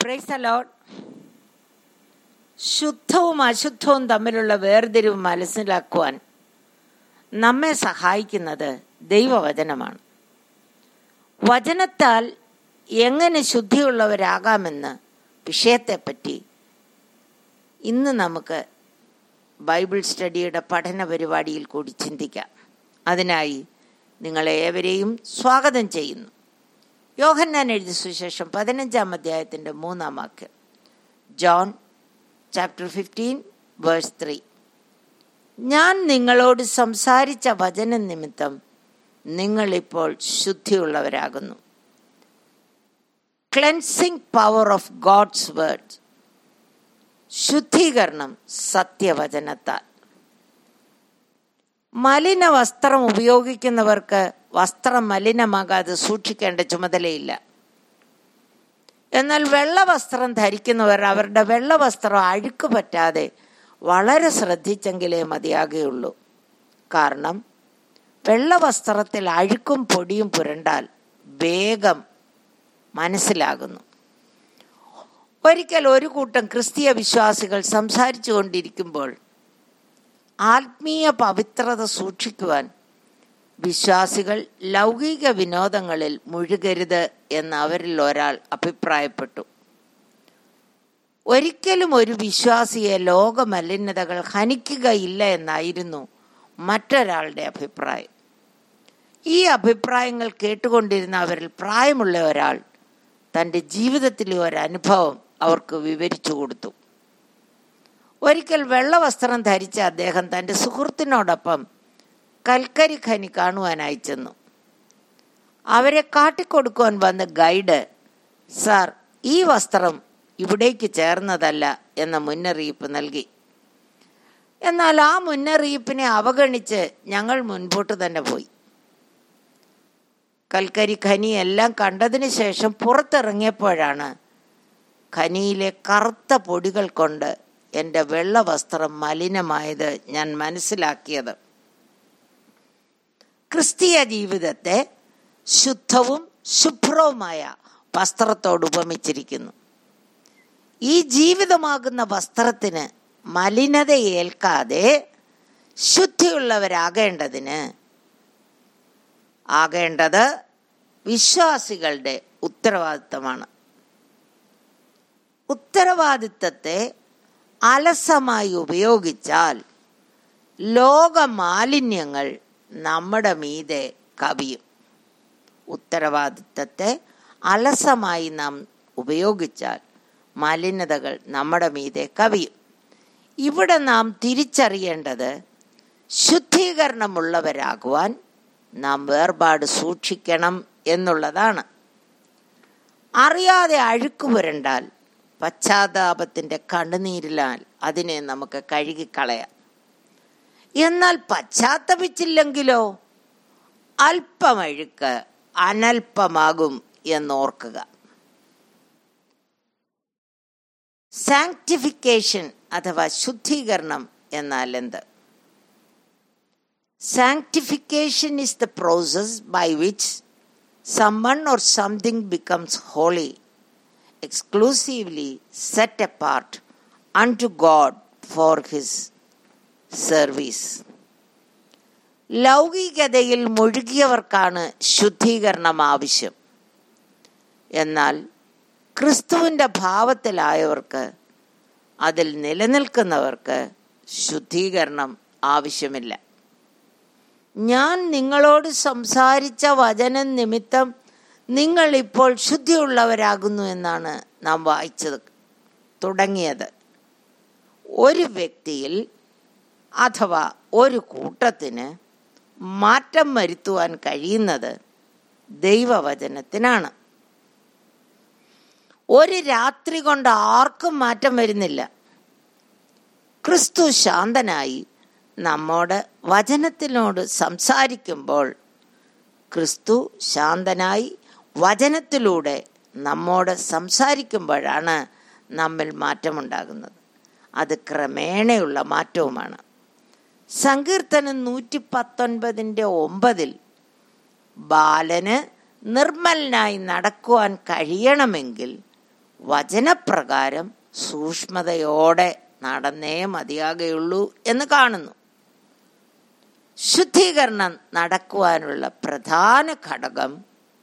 Price allot ശുദ്ധവും അശുദ്ധവും തമ്മിലുള്ള വേർതിരിവ് മനസ്സിലാക്കുവാൻ നമ്മെ സഹായിക്കുന്നത് ദൈവവചനമാണ് വചനത്താൽ എങ്ങനെ ശുദ്ധിയുള്ളവരാകാമെന്ന് വിഷയത്തെപ്പറ്റി ഇന്ന് നമുക്ക് ബൈബിൾ സ്റ്റഡിയുടെ പഠന പരിപാടിയിൽ കൂടി ചിന്തിക്കാം അതിനായി നിങ്ങളെ ഏവരെയും സ്വാഗതം ചെയ്യുന്നു യോഹന്നാൻ എഴുതിയ സുശേഷം പതിനഞ്ചാം അധ്യായത്തിൻ്റെ മൂന്നാം വാക്യം John chapter fifteen verse three ഞാൻ നിങ്ങളോട് സംസാരിച്ച വചന നിമിത്തം നിങ്ങളിപ്പോൾ ശുദ്ധിയുള്ളവരാകുന്നു cleansing power of God's word ശുദ്ധീകരണം സത്യവചനത്താൽ മലിന വസ്ത്രം ഉപയോഗിക്കുന്നവർക്ക് വസ്ത്രം മലിനമാകാതെ സൂക്ഷിക്കേണ്ട ചുമതലയില്ല എന്നാൽ വെള്ള വസ്ത്രം ധരിക്കുന്നവർ അവരുടെ വെള്ള വസ്ത്രം അഴുക്ക് പറ്റാതെ വളരെ ശ്രദ്ധിച്ചെങ്കിലേ മതിയാകുകയുള്ളൂ കാരണം വെള്ള വസ്ത്രത്തിൽ അഴുക്കും പൊടിയും പുരണ്ടാൽ വേഗം മനസ്സിലാകുന്നു ഒരിക്കൽ ഒരു കൂട്ടം ക്രിസ്തീയ വിശ്വാസികൾ സംസാരിച്ചു കൊണ്ടിരിക്കുമ്പോൾ ആത്മീയ പവിത്രത സൂക്ഷിക്കുവാൻ വിശ്വാസികൾ ലൗകിക വിനോദങ്ങളിൽ മുഴുകരുത് എന്ന് അവരിൽ ഒരാൾ അഭിപ്രായപ്പെട്ടു ഒരിക്കലും ഒരു വിശ്വാസിയെ ലോകമലിനതകൾ ഹനിക്കുകയില്ല എന്നായിരുന്നു മറ്റൊരാളുടെ അഭിപ്രായം ഈ അഭിപ്രായങ്ങൾ കേട്ടുകൊണ്ടിരുന്ന അവരിൽ പ്രായമുള്ള ഒരാൾ തൻ്റെ ജീവിതത്തിലെ ഒരനുഭവം അവർക്ക് വിവരിച്ചു കൊടുത്തു ഒരിക്കൽ വെള്ളവസ്ത്രം ധരിച്ച അദ്ദേഹം തൻ്റെ സുഹൃത്തിനോടൊപ്പം കൽക്കരി ഖനി കാണുവാനായി ചെന്നു അവരെ കാട്ടിക്കൊടുക്കുവാൻ വന്ന ഗൈഡ് സാർ ഈ വസ്ത്രം ഇവിടേക്ക് ചേർന്നതല്ല എന്ന മുന്നറിയിപ്പ് നൽകി എന്നാൽ ആ മുന്നറിയിപ്പിനെ അവഗണിച്ച് ഞങ്ങൾ മുൻപോട്ട് തന്നെ പോയി കൽക്കരി ഖനി എല്ലാം കണ്ടതിന് ശേഷം പുറത്തിറങ്ങിയപ്പോഴാണ് ഖനിയിലെ കറുത്ത പൊടികൾ കൊണ്ട് എൻ്റെ വെള്ള വസ്ത്രം മലിനമായത് ഞാൻ മനസ്സിലാക്കിയത് ക്രിസ്തീയ ജീവിതത്തെ ശുദ്ധവും ശുഭ്രവുമായ വസ്ത്രത്തോട് ഉപമിച്ചിരിക്കുന്നു ഈ ജീവിതമാകുന്ന വസ്ത്രത്തിന് മലിനത ഏൽക്കാതെ ശുദ്ധിയുള്ളവരാകേണ്ടതിന് ആകേണ്ടത് വിശ്വാസികളുടെ ഉത്തരവാദിത്തമാണ് ഉത്തരവാദിത്തത്തെ അലസമായി ഉപയോഗിച്ചാൽ ലോകമാലിന്യങ്ങൾ നമ്മുടെ മീതെ കവിയും ഉത്തരവാദിത്തത്തെ അലസമായി നാം ഉപയോഗിച്ചാൽ മലിനതകൾ നമ്മുടെ മീതെ കവിയും ഇവിടെ നാം തിരിച്ചറിയേണ്ടത് ശുദ്ധീകരണമുള്ളവരാകുവാൻ നാം വേർപാട് സൂക്ഷിക്കണം എന്നുള്ളതാണ് അറിയാതെ അഴുക്ക് പുരണ്ടാൽ പശ്ചാത്താപത്തിൻ്റെ കണ്ണുനീരിലാൽ അതിനെ നമുക്ക് കഴുകിക്കളയാം എന്നാൽ പശ്ചാത്തപിച്ചില്ലെങ്കിലോ അല്പമഴുക്ക് അനൽപമാകും എന്നോർക്കുക സാങ്ക്ടിഫിക്കേഷൻ അഥവാ ശുദ്ധീകരണം എന്നാൽ എന്ത് sanctification is the process by which someone or something becomes holy, exclusively set apart unto God for His service. ലൗകികതയിൽ മുഴുകിയവർക്കാണ് ശുദ്ധീകരണം ആവശ്യം എന്നാൽ ക്രിസ്തുവിൻ്റെ ഭാവത്തിലായവർക്ക് അതിൽ നിലനിൽക്കുന്നവർക്ക് ശുദ്ധീകരണം ആവശ്യമില്ല ഞാൻ നിങ്ങളോട് സംസാരിച്ച വചനം നിമിത്തം നിങ്ങൾ ഇപ്പോൾ ശുദ്ധിയുള്ളവരാകുന്നു എന്നാണ് നാം വായിച്ചത് തുടങ്ങിയത് ഒരു വ്യക്തിയിൽ അഥവാ ഒരു കൂട്ടത്തിന് മാറ്റം വരുത്തുവാൻ കഴിയുന്നത് ദൈവവചനത്തിനാണ് ഒരു രാത്രി കൊണ്ട് ആർക്കും മാറ്റം വരുന്നില്ല ക്രിസ്തു ശാന്തനായി നമ്മോട് വചനത്തിനോട് സംസാരിക്കുമ്പോൾ ക്രിസ്തു ശാന്തനായി വചനത്തിലൂടെ നമ്മോട് സംസാരിക്കുമ്പോഴാണ് നമ്മിൽ മാറ്റമുണ്ടാകുന്നത് അത് ക്രമേണയുള്ള മാറ്റവുമാണ് സങ്കീർത്തനം നൂറ്റി പത്തൊൻപതിൻ്റെ ഒമ്പതിൽ ബാലന് നിർമ്മലനായി നടക്കുവാൻ കഴിയണമെങ്കിൽ വചനപ്രകാരം സൂക്ഷ്മതയോടെ നടന്നേ മതിയാകുകയുള്ളൂ എന്ന് കാണുന്നു ശുദ്ധീകരണം നടക്കുവാനുള്ള പ്രധാന ഘടകം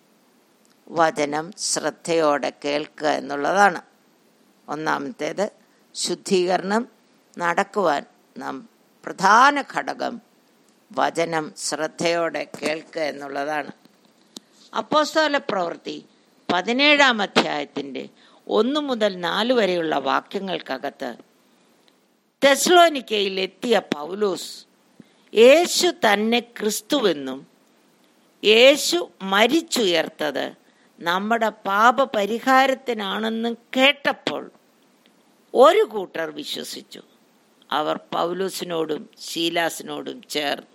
വചനം ശ്രദ്ധയോടെ കേൾക്കുക എന്നുള്ളതാണ് ഒന്നാമത്തേത് ശുദ്ധീകരണം നടക്കുവാൻ നാം പ്രധാന ഘടകം വചനം ശ്രദ്ധയോടെ കേൾക്കുക എന്നുള്ളതാണ് അപ്പോസ്തല പ്രവൃത്തി പതിനേഴാം അധ്യായത്തിൻ്റെ ഒന്ന് മുതൽ നാല് വരെയുള്ള വാക്യങ്ങൾക്കകത്ത് തെസ്ലോനിക്കയിൽ എത്തിയ പൗലോസ് യേശു തന്നെ ക്രിസ്തുവെന്നും യേശു മരിച്ചുയർത്തത് നമ്മുടെ പാപപരിഹാരത്തിനാണെന്നും കേട്ടപ്പോൾ ഒരു കൂട്ടർ വിശ്വസിച്ചു അവർ പൗലൂസിനോടും ശീലാസിനോടും ചേർന്നു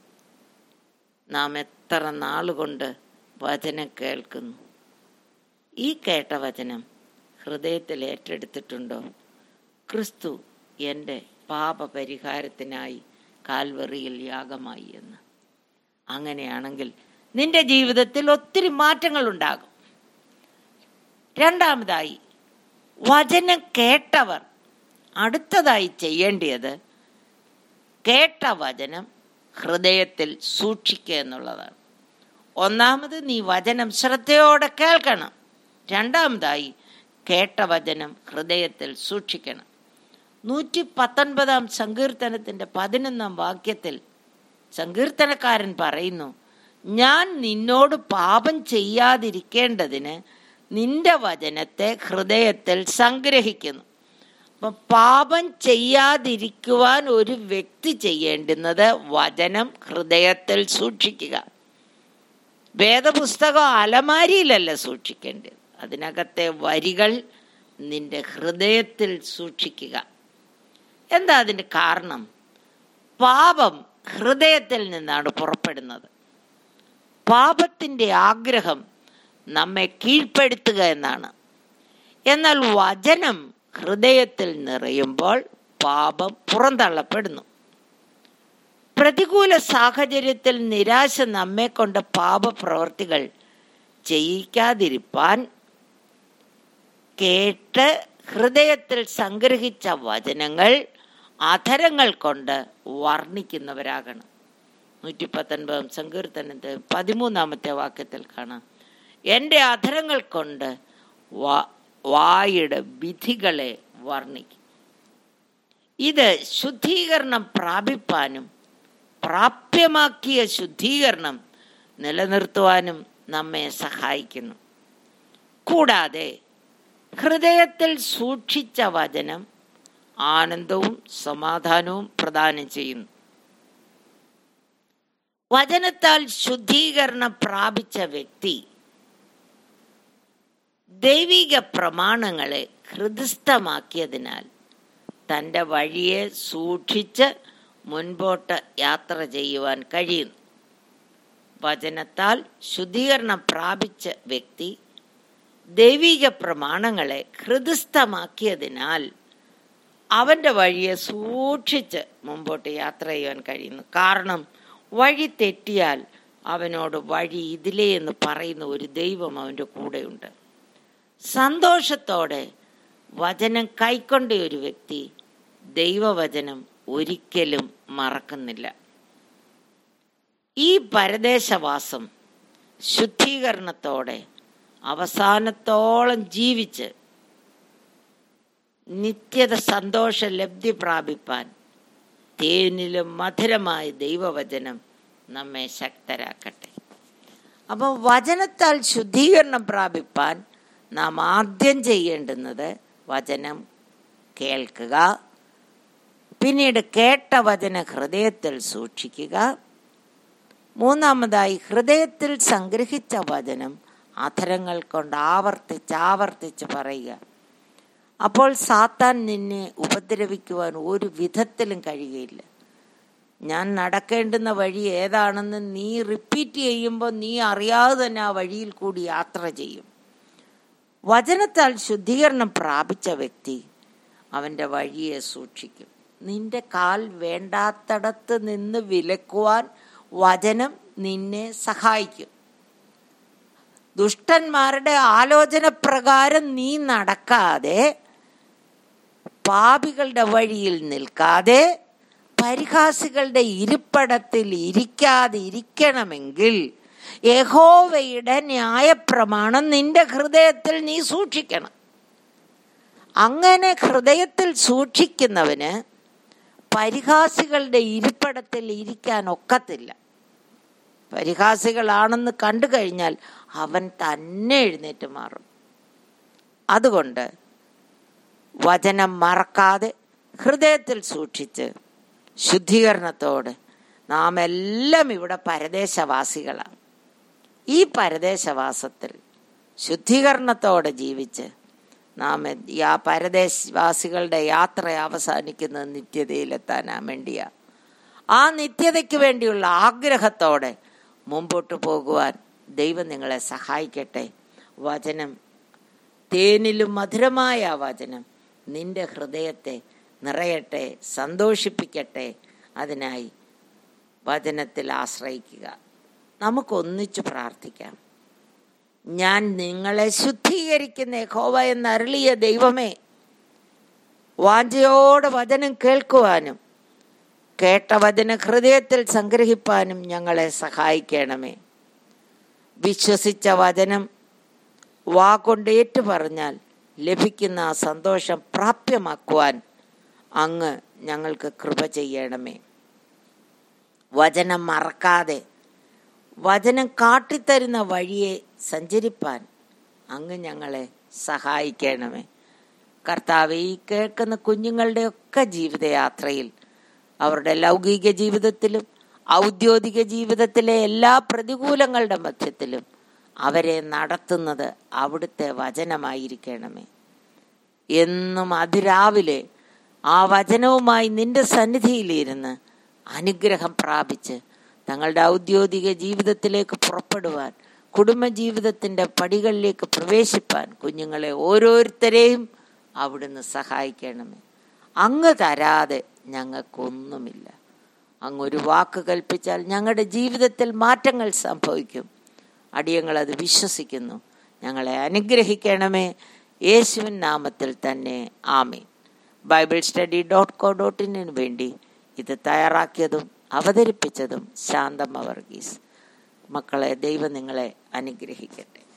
നാം എത്ര നാളുകൊണ്ട് വചനം കേൾക്കുന്നു ഈ കേട്ട വചനം ഹൃദയത്തിൽ ഏറ്റെടുത്തിട്ടുണ്ടോ ക്രിസ്തു എൻ്റെ പാപപരിഹാരത്തിനായി കാൽവറിയിൽ യാഗമായി എന്ന് അങ്ങനെയാണെങ്കിൽ നിന്റെ ജീവിതത്തിൽ ഒത്തിരി മാറ്റങ്ങൾ ഉണ്ടാകും രണ്ടാമതായി വചനം കേട്ടവർ അടുത്തതായി ചെയ്യേണ്ടത് കേട്ട വചനം ഹൃദയത്തിൽ സൂക്ഷിക്കുക എന്നുള്ളതാണ് ഒന്നാമത് നീ വചനം ശ്രദ്ധയോടെ കേൾക്കണം രണ്ടാമതായി കേട്ട വചനം ഹൃദയത്തിൽ സൂക്ഷിക്കണം നൂറ്റി പത്തൊൻപതാം സങ്കീർത്തനത്തിൻ്റെ പതിനൊന്നാം വാക്യത്തിൽ സങ്കീർത്തനക്കാരൻ പറയുന്നു ഞാൻ നിന്നോട് പാപം ചെയ്യാതിരിക്കേണ്ടതിന് നിന്റെ വചനത്തെ ഹൃദയത്തിൽ സംഗ്രഹിക്കുന്നു അപ്പം പാപം ചെയ്യാതിരിക്കുവാൻ ഒരു വ്യക്തി ചെയ്യേണ്ടുന്നത് വചനം ഹൃദയത്തിൽ സൂക്ഷിക്കുക വേദപുസ്തകം അലമാരിയിലല്ല സൂക്ഷിക്കേണ്ടത് അതിനകത്തെ വരികൾ നിന്റെ ഹൃദയത്തിൽ സൂക്ഷിക്കുക എന്താ അതിൻ്റെ കാരണം പാപം ഹൃദയത്തിൽ നിന്നാണ് പുറപ്പെടുന്നത് പാപത്തിൻ്റെ ആഗ്രഹം നമ്മെ കീഴ്പ്പെടുത്തുക എന്നാണ് എന്നാൽ വചനം ഹൃദയത്തിൽ നിറയുമ്പോൾ പാപം പുറന്തള്ളപ്പെടുന്നു പ്രതികൂല സാഹചര്യത്തിൽ നിരാശ നമ്മെ കൊണ്ട് പാപപ്രവർത്തികൾ ചെയ്യിക്കാതിരിപ്പാൻ കേട്ട് ഹൃദയത്തിൽ സംഗ്രഹിച്ച വചനങ്ങൾ അധരങ്ങൾ കൊണ്ട് വർണ്ണിക്കുന്നവരാകണം നൂറ്റി പത്തൊൻപതാം സങ്കീർത്തനത്തെ പതിമൂന്നാമത്തെ വാക്യത്തിൽ കാണാം എൻ്റെ അധരങ്ങൾ കൊണ്ട് വാ വായുടെ വിധികളെ വർണ്ണിക്കും ഇത് ശുദ്ധീകരണം പ്രാപിപ്പാനും പ്രാപ്യമാക്കിയ ശുദ്ധീകരണം നിലനിർത്തുവാനും നമ്മെ സഹായിക്കുന്നു കൂടാതെ ഹൃദയത്തിൽ സൂക്ഷിച്ച വചനം ആനന്ദവും സമാധാനവും പ്രദാനം ചെയ്യുന്നു വചനത്താൽ ശുദ്ധീകരണം പ്രാപിച്ച വ്യക്തി ദൈവിക പ്രമാണങ്ങളെ ഹൃദയസ്ഥമാക്കിയതിനാൽ തൻ്റെ വഴിയെ സൂക്ഷിച്ച് മുൻപോട്ട് യാത്ര ചെയ്യുവാൻ കഴിയുന്നു വചനത്താൽ ശുദ്ധീകരണം പ്രാപിച്ച വ്യക്തി ദൈവിക പ്രമാണങ്ങളെ ഹൃദയസ്ഥമാക്കിയതിനാൽ അവൻ്റെ വഴിയെ സൂക്ഷിച്ച് മുമ്പോട്ട് യാത്ര ചെയ്യുവാൻ കഴിയുന്നു കാരണം വഴി തെറ്റിയാൽ അവനോട് വഴി ഇതിലേ എന്ന് പറയുന്ന ഒരു ദൈവം അവൻ്റെ കൂടെയുണ്ട് സന്തോഷത്തോടെ വചനം കൈക്കൊണ്ട ഒരു വ്യക്തി ദൈവവചനം ഒരിക്കലും മറക്കുന്നില്ല ഈ പരദേശവാസം ശുദ്ധീകരണത്തോടെ അവസാനത്തോളം ജീവിച്ച് നിത്യത സന്തോഷ ലബ്ധി പ്രാപിപ്പാൻ തേനിലും മധുരമായ ദൈവവചനം നമ്മെ ശക്തരാക്കട്ടെ അപ്പോൾ വചനത്താൽ ശുദ്ധീകരണം പ്രാപിപ്പാൻ നാം ആദ്യം ചെയ്യേണ്ടുന്നത് വചനം കേൾക്കുക പിന്നീട് കേട്ട വചന ഹൃദയത്തിൽ സൂക്ഷിക്കുക മൂന്നാമതായി ഹൃദയത്തിൽ സംഗ്രഹിച്ച വചനം അധരങ്ങൾ കൊണ്ട് ആവർത്തിച്ച് ആവർത്തിച്ച് പറയുക അപ്പോൾ സാത്താൻ നിന്നെ ഉപദ്രവിക്കുവാൻ ഒരു വിധത്തിലും കഴിയുകയില്ല ഞാൻ നടക്കേണ്ടുന്ന വഴി ഏതാണെന്ന് നീ റിപ്പീറ്റ് ചെയ്യുമ്പോൾ നീ അറിയാതെ തന്നെ ആ വഴിയിൽ കൂടി യാത്ര ചെയ്യും വചനത്താൽ ശുദ്ധീകരണം പ്രാപിച്ച വ്യക്തി അവൻ്റെ വഴിയെ സൂക്ഷിക്കും നിന്റെ കാൽ വേണ്ടാത്തടത്ത് നിന്ന് വിലക്കുവാൻ വചനം നിന്നെ സഹായിക്കും ദുഷ്ടന്മാരുടെ ആലോചന പ്രകാരം നീ നടക്കാതെ പാപികളുടെ വഴിയിൽ നിൽക്കാതെ പരിഹാസികളുടെ ഇരിപ്പടത്തിൽ ഇരിക്കാതെ ഇരിക്കണമെങ്കിൽ യഹോവയുടെ ന്യായപ്രമാണം നിന്റെ ഹൃദയത്തിൽ നീ സൂക്ഷിക്കണം അങ്ങനെ ഹൃദയത്തിൽ സൂക്ഷിക്കുന്നവന് പരിഹാസികളുടെ ഇരിപ്പടത്തിൽ ഇരിക്കാൻ ഒക്കത്തില്ല പരിഹാസികളാണെന്ന് കണ്ടു കഴിഞ്ഞാൽ അവൻ തന്നെ എഴുന്നേറ്റ് മാറും അതുകൊണ്ട് വചനം മറക്കാതെ ഹൃദയത്തിൽ സൂക്ഷിച്ച് ശുദ്ധീകരണത്തോടെ നാം എല്ലാം ഇവിടെ പരദേശവാസികളാണ് ഈ പരദേശവാസത്തിൽ ശുദ്ധീകരണത്തോടെ ജീവിച്ച് നാം ആ പരദേശവാസികളുടെ യാത്ര അവസാനിക്കുന്നത് നിത്യതയിലെത്താനാൻ വേണ്ടിയാ ആ നിത്യതയ്ക്ക് വേണ്ടിയുള്ള ആഗ്രഹത്തോടെ മുമ്പോട്ട് പോകുവാൻ ദൈവം നിങ്ങളെ സഹായിക്കട്ടെ വചനം തേനിലും മധുരമായ ആ വചനം നിന്റെ ഹൃദയത്തെ നിറയട്ടെ സന്തോഷിപ്പിക്കട്ടെ അതിനായി വചനത്തിൽ ആശ്രയിക്കുക നമുക്കൊന്നിച്ചു പ്രാർത്ഥിക്കാം ഞാൻ നിങ്ങളെ ശുദ്ധീകരിക്കുന്ന യഹോവ എന്നരുളിയ ദൈവമേ വാഞ്ചയോടെ വചനം കേൾക്കുവാനും കേട്ട വചന ഹൃദയത്തിൽ സംഗ്രഹിപ്പാനും ഞങ്ങളെ സഹായിക്കണമേ വിശ്വസിച്ച വചനം വാ കൊണ്ട് ഏറ്റു പറഞ്ഞാൽ ലഭിക്കുന്ന ആ സന്തോഷം പ്രാപ്യമാക്കുവാൻ അങ്ങ് ഞങ്ങൾക്ക് കൃപ ചെയ്യണമേ വചനം മറക്കാതെ വചനം കാട്ടിത്തരുന്ന വഴിയെ സഞ്ചരിപ്പാൻ അങ്ങ് ഞങ്ങളെ സഹായിക്കണമേ കർത്താവ് ഈ കേൾക്കുന്ന കുഞ്ഞുങ്ങളുടെയൊക്കെ ജീവിതയാത്രയിൽ അവരുടെ ലൗകിക ജീവിതത്തിലും ഔദ്യോഗിക ജീവിതത്തിലെ എല്ലാ പ്രതികൂലങ്ങളുടെ മധ്യത്തിലും അവരെ നടത്തുന്നത് അവിടുത്തെ വചനമായിരിക്കണമേ എന്നും അതിരാവിലെ ആ വചനവുമായി നിന്റെ സന്നിധിയിലിരുന്ന് അനുഗ്രഹം പ്രാപിച്ച് തങ്ങളുടെ ഔദ്യോഗിക ജീവിതത്തിലേക്ക് പുറപ്പെടുവാൻ കുടുംബജീവിതത്തിൻ്റെ പടികളിലേക്ക് പ്രവേശിപ്പാൻ കുഞ്ഞുങ്ങളെ ഓരോരുത്തരെയും അവിടുന്ന് സഹായിക്കണമേ അങ്ങ് തരാതെ ഞങ്ങൾക്കൊന്നുമില്ല അങ്ങ് ഒരു വാക്ക് കൽപ്പിച്ചാൽ ഞങ്ങളുടെ ജീവിതത്തിൽ മാറ്റങ്ങൾ സംഭവിക്കും അടിയങ്ങൾ അത് വിശ്വസിക്കുന്നു ഞങ്ങളെ അനുഗ്രഹിക്കണമേ യേശുവിൻ നാമത്തിൽ തന്നെ ആമേ Bible study dot co dot ഇന്നിന് വേണ്ടി ഇത് തയ്യാറാക്കിയതും അവതരിപ്പിച്ചതും ശാന്തമ്മ വർഗീസ് മക്കളെ ദൈവം നിങ്ങളെ അനുഗ്രഹിക്കട്ടെ